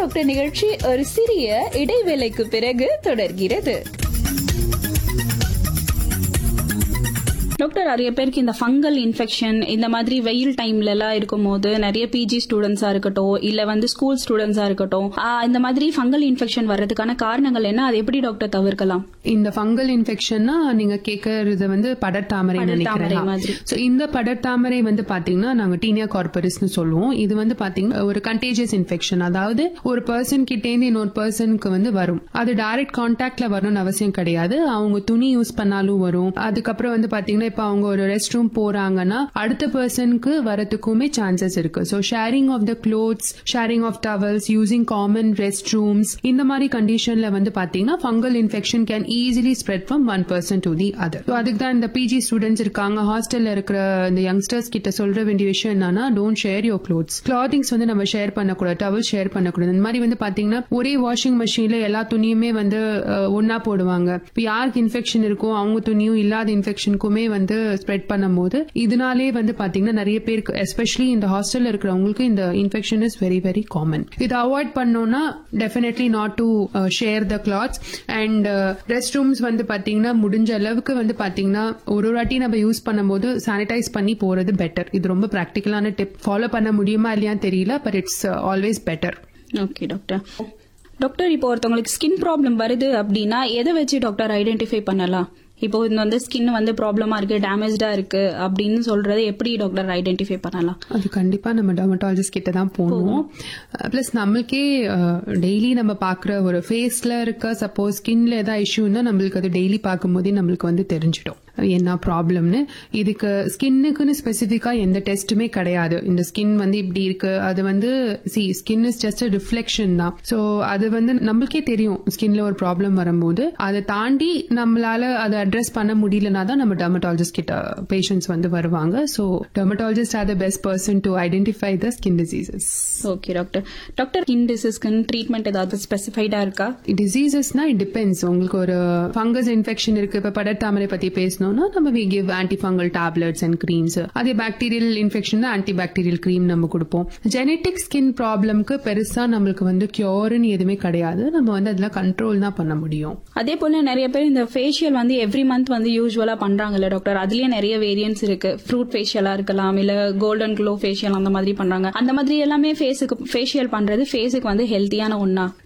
Doctor நிகழ்ச்சி ஒரு சிறிய இடைவேளைக்கு பிறகு தொடர்கிறது டாக்டர் நிறைய பேருக்கு இந்த ஃபங்கல் இன்ஃபெக்ஷன் இந்த மாதிரி வெயில் டைம்ல எல்லாம் இருக்கும்போது நிறைய பிஜி ஸ்டூடெண்ட்ஸா இருக்கட்டும் இல்ல வந்து ஸ்கூல் ஸ்டூடெண்ட்ஸா இருக்கட்டும் ஆஹ் இந்த மாதிரி ஃபங்கல் இன்ஃபெக்ஷன் வர்றதுக்கான காரணங்கள் என்ன அது எப்படி டாக்டர் தவிர்க்கலாம் இந்த ஃபங்கல் இன்ஃபெக்ஷன்னா நீங்க கேக்குறது வந்து படர்தாமரை படர்தாமரை நினைக்கிறேன் மாதிரி. சோ இந்த படர்தாமரை வந்து பாத்தீங்கன்னா நாங்க டீனியா கார்பரஸ்னு சொல்லுவோம் இது வந்து பாத்தீங்கன்னா ஒரு கண்டேஜியஸ் இன்ஃபெக்ஷன் அதாவது ஒரு பர்சன் கிட்ட இருந்து இன்னொரு பர்சனுக்கு வந்து வரும் அது டைரக்ட் கான்டாக்ட்ல வரணும்னு அவசியம் கிடையாது அவங்க துணி யூஸ் பண்ணாலும் வரும் அதுக்கப்புறம் வந்து பாத்தீங்கன்னா இப்ப அவங்க ஒரு ரெஸ்ட் ரூம் போறாங்கன்னா அடுத்த பர்சனுக்கு வரதுக்குமே சான்சஸ் இருக்கு so sharing of the clothes sharing of towels using common rest rooms இந்த மாதிரி கண்டிஷன்ல வந்து பாத்தீங்கன்னா fungal infection can easily spread from one person to the other so அதுக்கு தான் இந்த பிஜி ஸ்டூடெண்ட்ஸ் இருக்காங்க ஹாஸ்டல்ல இருக்கிற இந்த யங்ஸ்டர்ஸ் கிட்ட சொல்ற வேண்டிய விஷயம் என்னன்னா don't share your clothes clothings வந்து நம்ம ஷேர் பண்ணக்கூடாது டவல் ஷேர் பண்ணக்கூடாது இந்த மாதிரி வந்து பாத்தீங்கன்னா ஒரே வாஷிங் மிஷின்ல எல்லா துணியுமே வந்து அஹ், ஒண்ணா போடுவாங்க இப்போ யாருக்கு இன்ஃபெக்ஷன் இருக்கோ அவங்க துணியும் இல்லாத இன்ஃபெக்ஷனுக்குமே வந்து ஸ்ப்ரெட் பண்ணும்போது இதனாலே வந்து பாத்தீங்கன்னா நிறைய பேருக்கு எஸ்பெஷலி இந்த ஹாஸ்டல்ல இருக்கிறவங்களுக்கு இந்த infection is very very common இதை அவாய்ட் பண்ணோம்னா definitely not to share the clothes and rest rooms வந்து பாத்தீங்கன்னா முடிஞ்ச அளவுக்கு வந்து பாத்தீங்கன்னா ஒரு ஒரு வாட்டி நம்ம யூஸ் பண்ணும்போது சானிடைஸ் பண்ணி போறது பெட்டர் இது ரொம்ப ப்ராக்டிக்கலான டிப் ஃபாலோ பண்ண முடியுமா இல்லையான்னு தெரியல but it's always better okay doctor doctor இப்போ ஒருத்தவங்களுக்கு ஸ்கின் ப்ராப்ளம் வருது அப்படின்னா எதை வச்சு டாக்டர் ஐடென்டிஃபை பண்ணலாம் இப்போ இந்த வந்து ஸ்கின் வந்து ப்ராப்ளமா இருக்கு டேமேஜ்டா இருக்கு அப்படின்னு சொல்றதை எப்படி டாக்டர் ஐடென்டிஃபை பண்ணலாம் அது கண்டிப்பா நம்ம டெர்மட்டாலஜிஸ்ட் கிட்ட தான் போகணும் பிளஸ் நம்மளுக்கே டெய்லி நம்ம பாக்குற ஒரு ஃபேஸ்ல இருக்க சப்போஸ் ஸ்கின்ல ஏதாவது இஷ்யூன்னா நம்மளுக்கு அது டெய்லி பார்க்கும்போதே நம்மளுக்கு வந்து தெரிஞ்சிடும் என்ன ப்ராப்ளம்னு இதுக்கு ஸ்கின்னுக்குன்னு ஸ்பெசிஃபிக்கா எந்த டெஸ்ட்டுமே கிடையாது இந்த ஸ்கின் வந்து இப்படி இருக்கு அது வந்து see skin is just reflection தான் ஸோ அது வந்து நம்மளுக்கே தெரியும் ஸ்கின்ல ஒரு ப்ராப்ளம் வரும்போது அதை தாண்டி நம்மளால அதை அட்ரஸ் பண்ண முடியலனா தான் நம்ம டெர்மட்டாலஜிஸ்ட் கிட்ட பேஷண்ட்ஸ் வந்து வருவாங்க so dermatologists are the best person to identify the skin diseases okay doctor doctor skin டிசீஸ்க்கு ட்ரீட்மெண்ட் ஏதாவது ஸ்பெசிஃபைடா இருக்கா டிசீசஸ்னா இட் டிபெண்ட்ஸ் உங்களுக்கு ஒரு ஃபங்கஸ் இன்ஃபெக்ஷன் இருக்கு இப்ப படர்தாமரை பத்தி பேசணும்னா நம்ம we give anti fungal tablets and creams அதே bacterial infection anti bacterial cream நம்ம கொடுப்போம் ஜெனட்டிக் ஸ்கின் ப்ராப்ளம்க்கு பெருசா நம்மளுக்கு வந்து கியூர்னு எதுவுமே கிடையாது நம்ம வந்து அதுல கண்ட்ரோல் தான் பண்ண முடியும் அதே போல நிறைய பேர் இந்த ஃபேஷியல் வந்து எவ்ரி மந்த் வந்து யூஸ்வலா பண்றாங்கல்ல டாக்டர் அதுலயே நிறைய வேரியன்ஸ் இருக்கு ஃப்ரூட் ஃபேஷியலா இருக்கலாம் இல்ல கோல்டன் க்ளோ ஃபேஷியல் அந்த மாதிரி பண்றாங்க அந்த மாதிரி எல்லாமே ஃபேஸுக்கு ஃபேஷியல் பண்றது ஃபேஸுக்கு வந்து ஹெல்த்தியான ஒண்ணா